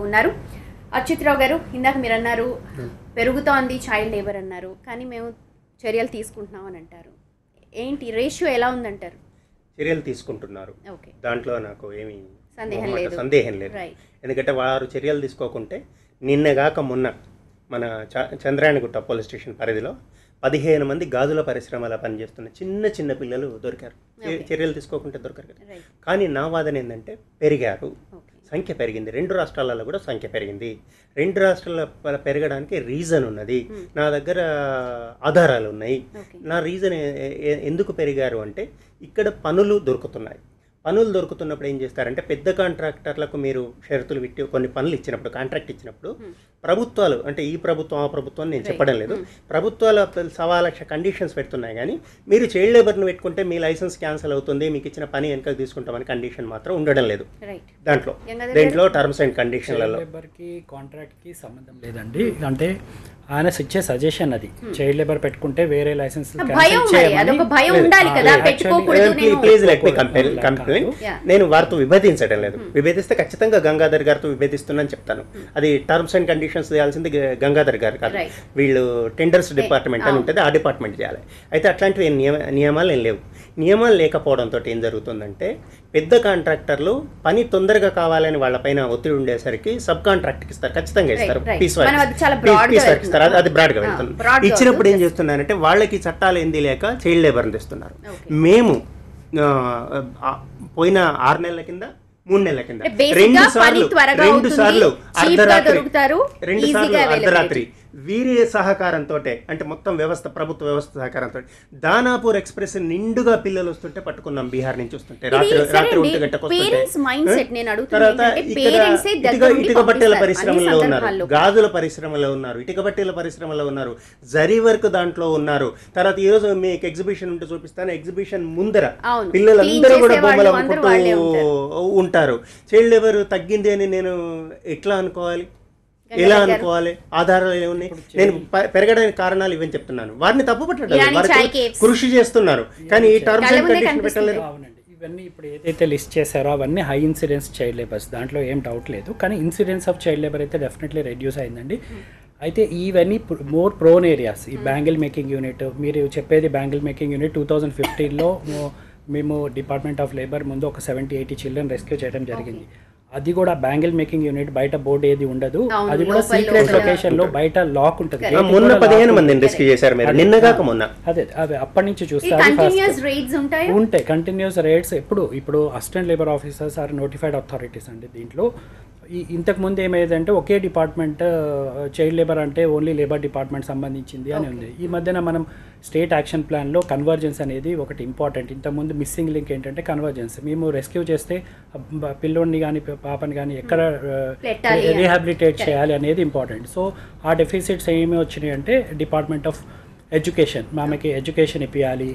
ఉన్నారు అచ్యుతరావు గారు ఇందాక మీరు అన్నారు పెరుగుతోంది చైల్డ్ లేబర్ అన్నారు కానీ మేము చర్యలు తీసుకుంటున్నాం అని అంటారు ఏంటి రేషియో ఎలా ఉందంటారు చర్యలు తీసుకుంటున్నారు ఓకే దాంట్లో నాకు ఏమీ సందేహం మొహమాట లేదు. సందేహం లేదు రైట్ ఎందుకంటే వారు చర్యలు తీసుకోకుంటే నిన్నగాక మొన్న మన చ- చంద్రాయణగుట్ట పోలీస్ స్టేషన్ పరిధిలో పదిహేను మంది గాజుల పరిశ్రమలో పనిచేస్తున్న చిన్న చిన్న పిల్లలు దొరికారు చే- Okay. చర్యలు తీసుకోకుంటే దొరకరు కదా రైట్ కానీ నా వాదన ఏంటంటే పెరిగారు ఓకే సంఖ్య పెరిగింది రెండు రాష్ట్రాలలో కూడా సంఖ్య పెరిగింది రెండు రాష్ట్రాల ప- పెరగడానికి రీజన్ ఉన్నది నా దగ్గర ఆధారాలు ఉన్నాయి ఓకే నా రీజన్ ఏ- ఏ- ఎందుకు పెరిగారు అంటే ఇక్కడ పనులు దొరుకుతున్నాయి పనులు దొరుకుతున్నప్పుడు ఏం చేస్తారంటే పెద్ద కాంట్రాక్టర్లకు మీరు షరతులు పెట్టి కొన్ని పనులు ఇచ్చినప్పుడు కాంట్రాక్ట్ ఇచ్చినప్పుడు ప్రభుత్వాలు అంటే ఈ ప్రభుత్వం ఆ ప్రభుత్వం నేను చెప్పడం లేదు ప్రభుత్వాల సవా లక్ష కండిషన్స్ పెడుతున్నాయి కానీ మీరు చైల్డ్ లేబర్ని పెట్టుకుంటే మీ లైసెన్స్ క్యాన్సిల్ అవుతుంది మీకు ఇచ్చిన పని వెనక తీసుకుంటామని కండిషన్ మాత్రం ఉండడం లేదు రైట్ దాంట్లో గంగాధర్ దేంట్లో టర్మ్స్ అండ్ కండిషన్లలో లేబర్కి కాంట్రాక్ట్కి సంబంధం లేదండి అంటే ఆయన ఇచ్చే సజెషన్ అది చైల్డ్ లేబర్ పెట్టుకుంటే వేరే లైసెన్స్ భయం మరి అదొక భయం ఉండాలి కదా పెట్టుకోకూడదు నేను please let me company complaint Yeah. నేను వారితో విభేదించడం లేదు విభేదిస్తే ఖచ్చితంగా గంగాధర్ గారితో విభేదిస్తున్నాను చెప్తాను అది టర్మ్స్ అండ్ కండిషన్స్ చేయాల్సింది గ- గంగాధర్ గారు కాదు Right. వీళ్ళు టెండర్స్ డిపార్ట్మెంట్ అని ఉంటుంది ఆ డిపార్ట్మెంట్ చేయాలి అయితే అట్లాంటివి ఏం నియమ నియమాలు ఏం లేవు నియమాలు లేకపోవడంతో ఏం జరుగుతుందంటే పెద్ద కాంట్రాక్టర్లు పని తొందరగా కావాలని వాళ్ళపైన ఒత్తిడి ఉండేసరికి సబ్ కాంట్రాక్ట్కి ఇస్తారు ఖచ్చితంగా ఇస్తారు right. పీస్ మనం అది చాలా broad గా పీస్ వర్క్ ఇస్తారు అది- అది వెళ్తుంది. బ్రాడ్గా ఆ, వెళ్తుంది broad గా ఇచ్చినప్పుడు ఏం చేస్తున్నారంటే వాళ్ళకి చట్టాలు ఏంది లేక చైల్డ్ లేబర్ని తెస్తున్నారు Okay. మేము ఆ, ఆ, పోయిన ఆరు నెలల కింద మూడు నెలల కింద అంటే basic రెండు గా పని సార్లు త్వరగా రెండు అవుతుంది, సార్లు cheap గా అర్ధరాత్రి దొరుకుతారు, రెండు easy సార్లు గా availability. అర్ధరాత్రి వీరి సహకారంతో అంటే మొత్తం వ్యవస్థ ప్రభుత్వ వ్యవస్థ సహకారంతో దానాపూర్ ఎక్స్ప్రెస్ నిండుగా పిల్లలు వస్తుంటే పట్టుకున్నాం బీహార్ నుంచి వస్తుంటే రాత్రి రాత్రి ఒంటి గంటకు పేరెంట్స్ మైండ్ సెట్ వస్తుంటే నేను అడుగుతుంది తర్వాత ఏంటంటే ఇక్కడ పేరెంట్స్ ఇటుక ఇటుక బట్టల పరిశ్రమలో ఉన్నారు గాజుల పరిశ్రమలో ఉన్నారు ఇటుక బట్టల పరిశ్రమలో ఉన్నారు జరీ వర్క్ దాంట్లో ఉన్నారు తర్వాత ఈ రోజు మీకు ఎగ్జిబిషన్ ఉంటే చూపిస్తాను ఎగ్జిబిషన్ ముందర అవును. పిల్లలందరూ Clean కూడా చేసే బొమ్మలు వాళ్ళు అందరూ అమ్ముకుంటూ వాళ్ళే ఉంటారు చైల్డ్ లేబర్ తగ్గింది అని నేను ఎట్లా అనుకోవాలి ఎలా అనుకోవాలి ఆధారాలు ఏమున్నాయి నేను ప- పెరగడానికి కారణాలు ఇవని చెప్తున్నాను వారిని తప్పు పట్టడం లేదు. ఇరానీ వారు చాయ్ కేఫ్స్. కృషి చేస్తున్నారు కానీ ఈ టర్మ్స్ కళ్ళ అండ్ ముందే కండిషన్ కనిపిస్తుంది. పెట్టలేదు అవునండి ఇవన్నీ ఇప్పుడు ఏదైతే లిస్ట్ చేశారో అవన్నీ హై ఇన్సిడెన్స్ చైల్డ్ లేబర్స్ దాంట్లో ఏం డౌట్ లేదు కానీ ఇన్సిడెన్స్ ఆఫ్ చైల్డ్ లేబర్ అయితే డెఫినెట్లీ రెడ్యూస్ అయిందండి అయితే ఇవన్నీ మోర్ ప్రోన్ ఏరియాస్ ఈ బ్యాంగిల్ మేకింగ్ యూనిట్ మీరు చెప్పేది bangle making unit two thousand ఫిఫ్టీన్లో మేము డిపార్ట్మెంట్ ఆఫ్ లేబర్ ముందు ఒక సెవెంటీ ఎయిటీ చిల్డ్రన్ రెస్క్యూ చేయడం జరిగింది అది కూడా బ్యాంగిల్ మేకింగ్ యూనిట్ బయట బోర్డు ఏది ఉండదు అవును, అది కూడా లోపల సీక్రెట్ లోపల. లొకేషన్ లో బయట లాక్ ఉంటుంది ఆ, Gate మొన్న కూడా పదిహేను lock మందిని ఉంటుంది. రెస్క్యూ చేశారు మీరు నిన్నగాక మొన్న అదే అదే అప్పటి నుంచి ఈ చూస్తే అది first. కంటిన్యూస్ రేట్స్ ఉంటాయి ఉంటాయి కంటిన్యూస్ రేట్స్ ఎప్పుడు ఇప్పుడు assistant labour officers are notified authorities అండి దీంట్లో ఈ ఇంతకు ముందు ఏమైందంటే ఒకే డిపార్ట్మెంట్ చైల్డ్ లేబర్ అంటే ఓన్లీ లేబర్ డిపార్ట్మెంట్ సంబంధించింది అని ఉంది ఈ మధ్యన మనం స్టేట్ యాక్షన్ ప్లాన్లో కన్వర్జెన్స్ అనేది ఒకటి ఇంపార్టెంట్ ఇంతకుముందు మిస్సింగ్ లింక్ ఏంటంటే కన్వర్జెన్స్ మేము రెస్క్యూ చేస్తే ఆ పిల్లోడిని కానీ పాపని కానీ ఎక్కడ పెట్టాలి అని. రీహాబిలిటేట్ చేయాలి అనేది ఇంపార్టెంట్ సో ఆ డెఫిసిట్స్ ఏమి వచ్చినాయి అంటే డిపార్ట్మెంట్ ఆఫ్ ఎడ్యుకేషన్ ఆమెకి ఎడ్యుకేషన్ ఇప్పించాలి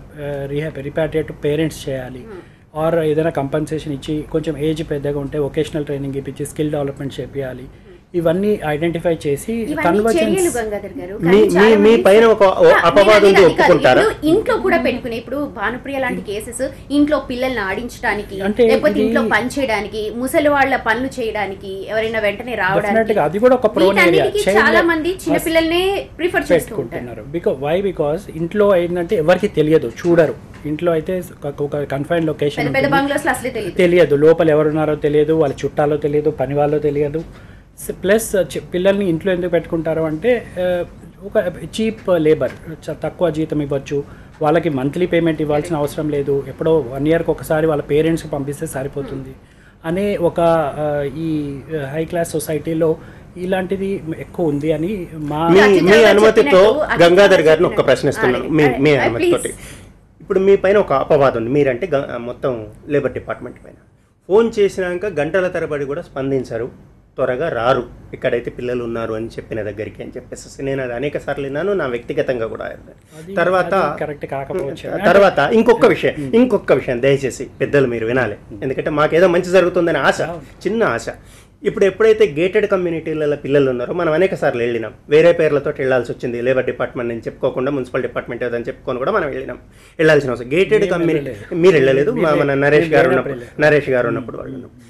రీహాబ్ రిపాట్రియేట్ పేరెంట్స్ చేయాలి ఆర్ ఏదైనా కంపన్సేషన్ ఇచ్చి కొంచెం ఏజ్ పెద్దగా ఉంటే వొకేషనల్ ట్రైనింగ్ ఇప్పించి స్కిల్ డెవలప్మెంట్ చేయాలి ఇవన్నీ ఐడెంటిఫై చేసి ఇవన్నీ చర్యలు కన్వర్జెన్స్ గంగాధర్ గారు మీ- కానీ మీ- చాలా మీ మంది- పైన ఒక ఓ ఆ, అపవాదు నేను ఉంది, అది కాదు. ఒప్పుకుంటారా? ఇప్పుడు ఇంట్లో కూడా పెట్టుకునే ఇప్పుడు భానుప్రియ లాంటి కేసెస్ ఇంట్లో పిల్లల్ని ఆడించడానికి అంటే లేకపోతే ఇది- ఇంట్లో పని చేయడానికి ముసలి వాళ్ళ పనులు చేయడానికి ఎవరైనా వెంటనే రావడానికి డెఫినెట్గా అది కూడా ఒక ప్రోన్ ఏరియా వీటన్నిటికీ చాలా మంది చిన్న పిల్లల్నే ప్రిఫర్ చేస్తూ ఉంటారు పెట్టుకుంటున్నారు బికాస్ వై బికాస్ ఇంట్లో ఏంటంటే ఎవరికి తెలియదు చూడరు ఇంట్లో అయితే ఒక- ఒక కన్ఫైన్ లొకేషన్ పెద్ద పెద్ద బంగ్లాస్ లో అసలే తెలియదు తెలియదు లోపల ఎవరున్నారో తెలియదు వాళ్ళ చుట్టాలో తెలియదు పని వాళ్ళో తెలియదు ప్లస్ పిల్లల్ని ఇంట్లో ఎందుకు పెట్టుకుంటారు అంటే ఆ, ఒక చీప్ లేబర్ తక్కువ జీతం ఇవ్వచ్చు వాళ్ళకి మంత్లీ పేమెంట్ ఇవ్వాల్సిన అవసరం లేదు ఎప్పుడో వన్ ఇయర్కి ఒకసారి వాళ్ళ పేరెంట్స్కి పంపిస్తే సరిపోతుంది అనే ఒక ఆ, ఈ హై క్లాస్ సొసైటీలో ఇలాంటిది ఎక్కువ ఉంది అని మా మీ అజిత్ మీ గారు అనుమతితో చెప్పినట్టు, అజిత్ గంగాధర్ గారు గారిని ఒక్క చెప్పినట్టు. ప్రశ్న ఇస్తున్నాను అదే, మీ మీ అదే, అనుమతితోటి please. ఇప్పుడు మీ పైన ఒక అపవాదం ఉంది మీరంటే గ- మొత్తం లేబర్ డిపార్ట్మెంట్ పైన ఫోన్ చేసినాక గంటల తరబడి కూడా స్పందించరు త్వరగా రారు ఇక్కడైతే పిల్లలు ఉన్నారు అని చెప్పిన దగ్గరికి అని చెప్పేసి నేను అది అనేక సార్లు విన్నాను నా వ్యక్తిగతంగా కూడా అది- తర్వాత అది కరెక్ట్ కాకపోవచ్చు తర్వాత ఇంకొక విషయం ఇంకొక విషయం దయచేసి పెద్దలు మీరు వినాలి ఎందుకంటే మాకేదో మంచి జరుగుతుందని ఆశ చిన్న ఆశ ఇప్పుడు ఎప్పుడైతే గేటెడ్ కమ్యూనిటీలలో పిల్లలు ఉన్నారో మనం అనేక సార్లు వెళ్ళినాం వేరే పేర్లతో వెళ్ళాల్సి వచ్చింది లేబర్ డిపార్ట్మెంట్ అని చెప్పుకోకుండా మున్సిపల్ డిపార్ట్మెంట్ ఏదని చెప్పుకొని కూడా మనం వెళ్ళినాం వెళ్ళాల్సిన అవసరం గేటెడ్ కమ్యూనిటీ మీరు వెళ్ళలేదు మా- మన నరేష్ గారు ఉన్నప్పుడు నరేష్ గారు ఉన్నప్పుడు వాళ్ళు ఉన్నాం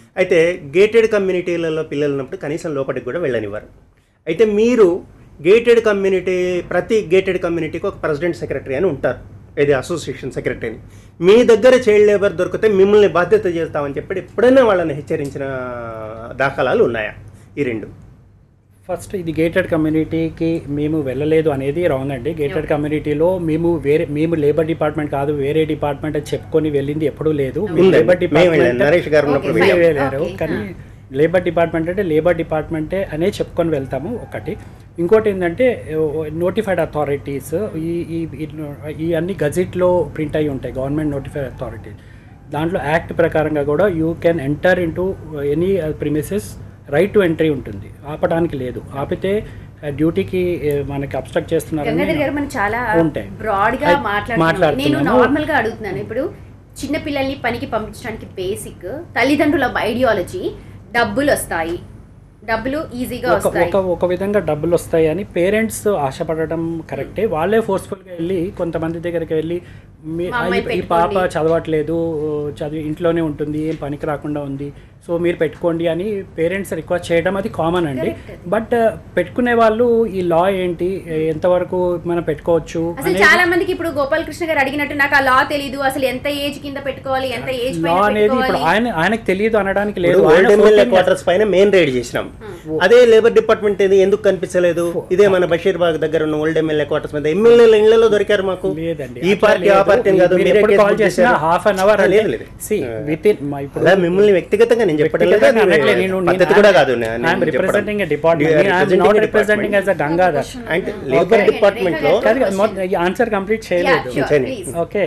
అయితే గేటెడ్ కమ్యూనిటీలలో పిల్లలు ఉన్నప్పుడు కనీసం లోపలికి కూడా వెళ్ళనివ్వరు అయితే మీరు గేటెడ్ కమ్యూనిటీ ప్రతి గేటెడ్ కమ్యూనిటీకి ఒక ప్రెసిడెంట్ సెక్రటరీ అని ఉంటారు ఇది అసోసియేషన్ సెక్రటరీని మీ దగ్గర చైల్డ్ లేబర్ దొరికితే మిమ్మల్ని బాధ్యత చేస్తామని చెప్పి ఎప్పుడైనా వాళ్ళని హెచ్చరించిన దాఖలాలు ఉన్నాయా ఈ రెండు ఫస్ట్ ఇది గేటెడ్ కమ్యూనిటీకి మేము వెళ్ళలేదు అనేది రాంగ్ అండి గేటెడ్ కమ్యూనిటీలో మేము వేరే మేము లేబర్ డిపార్ట్మెంట్ కాదు వేరే డిపార్ట్మెంట్ అని చెప్పుకొని వెళ్ళింది ఎప్పుడూ లేదు మేము ఉందండి. లేబర్ మేము వెళ్ళాం. డిపార్ట్మెంట్ నరేష్ గారు ఉన్నప్పుడు Okay, వెళ్ళాం. fine. వెళ్ళారు Okay, కానీ లేబర్ డిపార్ట్మెంట్ అంటే లేబర్ డిపార్ట్మెంటే అనే చెప్పుకొని వెళ్తాము ఒకటి ఇంకోటి ఏంటంటే నోటిఫైడ్ అథారిటీస్ ఈ ఈ ఈ- ఈ అన్ని గజెట్లో ప్రింట్ అయి ఉంటాయి గవర్నమెంట్ నోటిఫైడ్ అథారిటీస్ దాంట్లో యాక్ట్ ప్రకారంగా కూడా you can enter into any premises right to entry ఉంటుంది ఆపడానికి లేదు ఆపితే డ్యూటీకి మనకి అబ్స్ట్రక్ట్ చేస్తున్నారని గంగాధర్ గారు మనం చాలా ఉంటాయి. బ్రాడ్ గా అయ్ మాట్లాడుతున్నాం నేను మాట్లాడుతున్నాము. నార్మల్ గా అడుగుతున్నాను ఇప్పుడు చిన్న పిల్లల్ని పనికి పంపించడానికి బేసిక్ తల్లిదండ్రుల ఐడియాలజీ డబ్బులు వస్తాయి డబ్బులు ఈజీగా ఒక వస్తాయి ఒక ఒక విధంగా డబ్బులు వస్తాయి అని పేరెంట్స్ ఆశపడడం కరెక్టే వాళ్ళే ఫోర్స్ఫుల్గా వెళ్ళి కొంతమంది దగ్గరికి వెళ్ళి మీ మా అమ్మాయి ఈ- ఈ పాప పెట్టుకోండి. చదవట్లేదు చదివి ఇంట్లోనే ఉంటుంది ఏం పనికి రాకుండా ఉంది సో మీరు పెట్టుకోండి అని పేరెంట్స్ రిక్వెస్ట్ చేయడం అది కామన్ అండి బట్ పెట్టుకునే వాళ్ళు ఈ లా ఏంటి ఎంతవరకు మనం పెట్టుకోవచ్చు అసలు చాలా మందికి ఇప్పుడు గోపాల్ కృష్ణ గారు అడిగినట్టు నాకు ఆ లా తెలీదు అసలు ఎంత ఏజ్ కింద పెట్టుకోవాలి ఎంత ఏజ్ లా పైన అనేది ఇప్పుడు పెట్టుకోవాలి ఆయన ఆయనకు తెలియదు అనడానికి లేదు ఇప్పుడు ఆయన ఓల్డ్ ఎమ్మెల్యే 14 క్వార్టర్స్ పైన మెయిన్ రైడ్ చేసినాం అదే లేబర్ డిపార్ట్మెంట్ ఇది ఎందుకు కనిపించలేదు ఇదే మన బషీర్బాగ్ దగ్గర ఉన్న ఓల్డ్ ఎమ్మెల్యే క్వార్టర్స్ మీద ఎమ్మెల్యేల ఇళ్లలో దొరికారు మాకు లేదండి ఈ అట్లా పార్టీ ఆ లేదు. పార్టీ కాదు మీరు మీరే ఎప్పుడు కేసు కాల్ బుక్ చేసినా చేశారు. హాఫ్ అన్ అవర్ ఆ, లేదు లేదు సి విత్ ఇన్ ఇప్పుడు అలా మిమ్మల్ని వ్యక్తిగతంగా నేను చెప్పడం లేదు వ్యక్తిగతంగా అది అనట్లేదు. నేను- పద్ధతి నేను- కూడా కాదు నేను ఐఎమ్ చెప్పడం. Representing department You are I'm representing not a representing as a Gangadhar అంటే లేబర్ Okay. డిపార్ట్మెంట్ లో కాదు మొత్తం ఈ ఆన్సర్ కంప్లీట్ చేయలేదు Yeah, sure, చేయని. please. ఓకే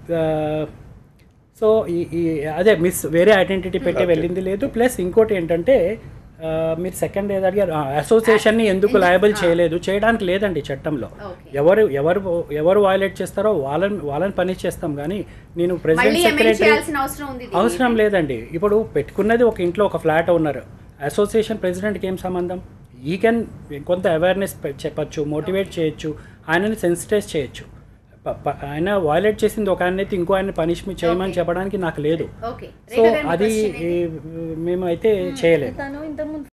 సో ఈ ఈ అదే మిస్ వేరే ఐడెంటిటీ పెట్టి Okay. వెళ్ళింది లేదు ప్లస్ ఇంకోటి ఏంటంటే ఆ, మీరు సెకండ్ ఏది అడిగారు అసోసియేషన్ని ఎందుకు లయబుల్ చేయలేదు చేయడానికి లేదండి చట్టంలో Okay. ఎవరు ఎవరు ఎవరు వైలేట్ చేస్తారో వాళ్ళని వాళ్ళని పనిష్ చేస్తాం కానీ నేను మళ్ళీ ప్రెసిడెంట్ ఏమైనా సెక్రటరీ చేయాల్సిన అవసరం ఉంది దీన్ని? అవసరం లేదండి ఇప్పుడు పెట్టుకున్నది ఒక ఇంట్లో ఒక ఫ్లాట్ ఓనర్ అసోసియేషన్ ప్రెసిడెంట్కి ఏం సంబంధం ఈ కెన్ కొంత అవేర్నెస్ చెప్పచ్చు మోటివేట్ చేయొచ్చు ఆయనని సెన్సిటైజ్ చేయొచ్చు ప- ప- ఆయన వైలేట్ చేసింది ఒక ఆయన అయితే ఇంకో ఆయన పనిష్మెంట్ చేయమని Okay. చెప్పడానికి నాకు లేదు ఓకే సో రేఖా గారు మీ అది question ఏంటి? ఈ, మేము అయితే చేయలేము తను ఇంతకుముందు